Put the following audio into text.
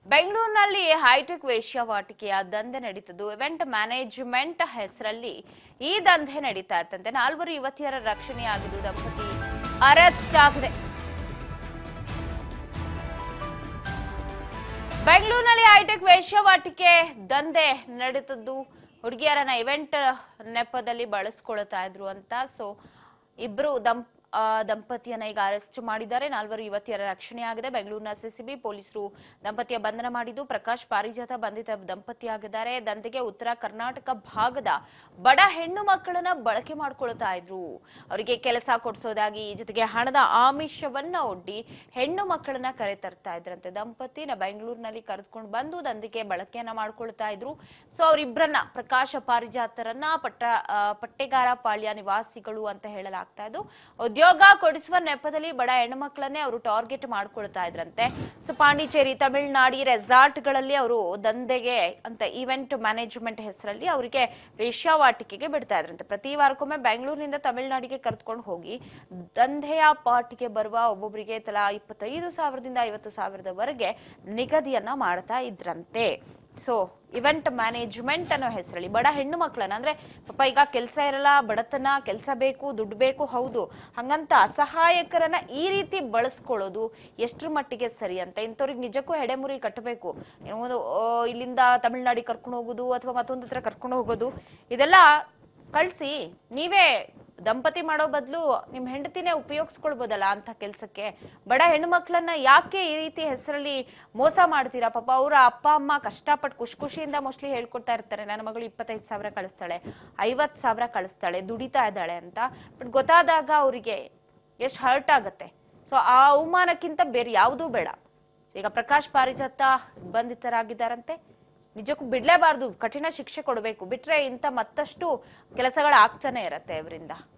ಬೆಂಗಳೂರಿನಲ್ಲಿ ಹೈಟೆಕ್ ವೇಶ್ಯಾವಾಟಿಕೆಯ ದಂಧೆ ನಡೀತದ್ದು event management ಹೆಸರಲ್ಲಿ ಈ ದಂಧೆ ನಡೀತಾ ಇತ್ತಂತೆ ನಾಲ್ವರು ಯುವತಿಯರ ರಕ್ಷಣೆಯಾಗಿದ್ದು ದಂಪತಿ ಅರೆಸ್ಟ್ ಆಗಿದೆ ಬೆಂಗಳೂರಿನಲ್ಲಿ ಹೈಟೆಕ್ ವೇಶ್ಯಾವಾಟಿಕೆ ದಂಧೆ ನಡೀತದ್ದು ಹುಡುಗಿಯರನ್ನ ಇವೆಂಟ್ ನೆಪದಲ್ಲಿ ಬಳಸ್ಕೊಳ್ತಾ ಇದ್ರು ಅಂತ ಸೊ ಇಬ್ರು ದಂಪ್ ಆ, ದಂಪತಿಯನ್ನ ಈಗ ಅರೆಸ್ಟ್ ಮಾಡಿದ್ದಾರೆ ನಾಲ್ವರು ಯುವತಿಯರ ರಕ್ಷಣೆಯಾಗಿದೆ ಬೆಂಗಳೂರಿನ ಸಿಸಿಬಿ ಪೊಲೀಸರು ದಂಪತಿಯ ಬಂಧನ ಮಾಡಿದ್ದು ಪ್ರಕಾಶ್ ಪಾರಿಜಾತ ಬಂಧಿತ ದಂಪತಿಯಾಗಿದ್ದಾರೆ ದಂಧೆಗೆ ಉತ್ತರ ಕರ್ನಾಟಕ ಭಾಗದ ಬಡ ಹೆಣ್ಣು ಮಕ್ಕಳನ್ನ ಬಳಕೆ ಮಾಡ್ಕೊಳ್ತಾ ಇದ್ರು ಅವರಿಗೆ ಕೆಲಸ ಕೊಡಿಸೋದಾಗಿ ಜೊತೆಗೆ ಹಣದ ಆಮಿಷವನ್ನ ಒಡ್ಡಿ ಹೆಣ್ಣು ಮಕ್ಕಳನ್ನ ಕರೆ ತರ್ತಾ ಇದ್ರಂತೆ ದಂಪತಿನ ಬೆಂಗಳೂರಿನಲ್ಲಿ ಕರೆದುಕೊಂಡು ಬಂದು ದಂಧೆಗೆ ಬಳಕೆಯನ್ನ ಮಾಡ್ಕೊಳ್ತಾ ಇದ್ರು ಸೊ ಅವರಿಬ್ಬರನ್ನ ಪ್ರಕಾಶ ಪಾರಿಜಾತರನ್ನ ಪಟ್ಟ ಆ, ಪಟ್ಟೆಗಾರ ಪಾಳ್ಯ ನಿವಾಸಿಗಳು ಅಂತ ಹೇಳಲಾಗ್ತಾ ಇದ್ದು ಉದ್ಯೋಗ ಕೊಡಿಸುವ ನೆಪದಲ್ಲಿ ಬಡ ಹೆಣ್ಮಕ್ಳನ್ನೇ ಅವರು ಟಾರ್ಗೆಟ್ ಮಾಡ್ಕೊಳ್ತಾ ಇದ್ರಂತೆ ಸೊ ಪಾಂಡಿಚೇರಿ ತಮಿಳುನಾಡಿ ರೆಸಾರ್ಟ್ಗಳಲ್ಲಿ ಅವರು ದಂಧೆಗೆ ಅಂತ ಈವೆಂಟ್ ಮ್ಯಾನೇಜ್ಮೆಂಟ್ ಹೆಸರಲ್ಲಿ ಅವರಿಗೆ ವೇಶ್ಯಾವಾಟಿಕೆಗೆ ಬಿಡ್ತಾ ಇದ್ರಂತೆ ಪ್ರತಿ ವಾರಕ್ಕೊಮ್ಮೆ ಬೆಂಗಳೂರಿನಿಂದ ತಮಿಳುನಾಡಿಗೆ ಕರೆದುಕೊಂಡು ಹೋಗಿ ದಂಧೆಯ ಪಾರ್ಟಿಗೆ ಬರುವ ಒಬ್ಬೊಬ್ಬರಿಗೆ ತಲಾ ಇಪ್ಪತ್ತೈದು ಸಾವಿರದಿಂದ ಐವತ್ತು ಸಾವಿರದವರೆಗೆ ನಿಗದಿಯನ್ನ ಮಾಡ್ತಾ ಇದ್ರಂತೆ ಸೊ ಇವೆಂಟ್ ಮ್ಯಾನೇಜ್ಮೆಂಟ್ ಅನ್ನೋ ಹೆಸರಲ್ಲಿ ಬಡ ಹೆಣ್ಣು ಮಕ್ಕಳನ್ನ ಅಂದ್ರೆ ಪಾಪ ಈಗ ಕೆಲಸ ಇರಲ್ಲ ಬಡತನ ಕೆಲಸ ಬೇಕು ದುಡ್ಡು ಬೇಕು ಹೌದು ಹಂಗಂತ ಅಸಹಾಯಕರನ್ನ ಈ ರೀತಿ ಬಳಸ್ಕೊಳ್ಳೋದು ಎಷ್ಟ್ರ ಮಟ್ಟಿಗೆ ಸರಿ ಅಂತ ಇಂಥವ್ರಿಗೆ ನಿಜಕ್ಕೂ ಹೆಡೆಮುರಿ ಕಟ್ಟಬೇಕು ಏನೋ ಒಂದು ಆ, ಇಲ್ಲಿಂದ ತಮಿಳ್ನಾಡಿಗೆ ಕರ್ಕೊಂಡು ಹೋಗೋದು ಅಥವಾ ಮತ್ತೊಂದು ಹತ್ರ ಕರ್ಕೊಂಡು ಹೋಗೋದು ಇದೆಲ್ಲ ಕಳ್ಸಿ ನೀವೇ ದಂಪತಿ ಮಾಡೋ ಬದಲು ನಿಮ್ ಹೆಂಡತಿನೇ ಉಪಯೋಗಿಸ್ಕೊಳ್ಬೋದಲ್ಲ ಅಂತ ಕೆಲ್ಸಕ್ಕೆ ಬಡ ಹೆಣ್ಣು ಮಕ್ಕಳನ್ನ ಯಾಕೆ ಈ ರೀತಿ ಹೆಸರಲ್ಲಿ ಮೋಸ ಮಾಡ್ತೀರಾ ಪಾಪ ಅವರ ಅಪ್ಪ ಅಮ್ಮ ಕಷ್ಟಪಟ್ಟು ಖುಷಿ ಖುಷಿಯಿಂದ ಮೋಸ್ಟ್ಲಿ ಹೇಳ್ಕೊಡ್ತಾ ಇರ್ತಾರೆ ನನ್ನ ಮಗಳು ಇಪ್ಪತ್ತೈದು ಸಾವಿರ ಕಳಿಸ್ತಾಳೆ ಐವತ್ ಸಾವಿರ ಕಳಿಸ್ತಾಳೆ ದುಡಿತಾ ಇದ್ದಾಳೆ ಅಂತ ಬಟ್ ಗೊತ್ತಾದಾಗ ಅವರಿಗೆ ಎಷ್ಟು ಹರ್ಟ್ ಆಗತ್ತೆ ಸೊ ಆ ಅವಮಾನಕ್ಕಿಂತ ಬೇರೆ ಯಾವುದೂ ಬೇಡ ಈಗ ಪ್ರಕಾಶ್ ಪಾರಿಜಾತ ಬಂಧಿತರಾಗಿದ್ದಾರಂತೆ ನಿಜಕ್ಕೂ ಬಿಡ್ಲೇಬಾರ್ದು ಕಠಿಣ ಶಿಕ್ಷೆ ಕೊಡಬೇಕು ಬಿಟ್ರೆ ಇಂಥ ಮತ್ತಷ್ಟು ಕೆಲಸಗಳು ಆಗ್ತಾನೆ ಇರತ್ತೆ ಇವರಿಂದ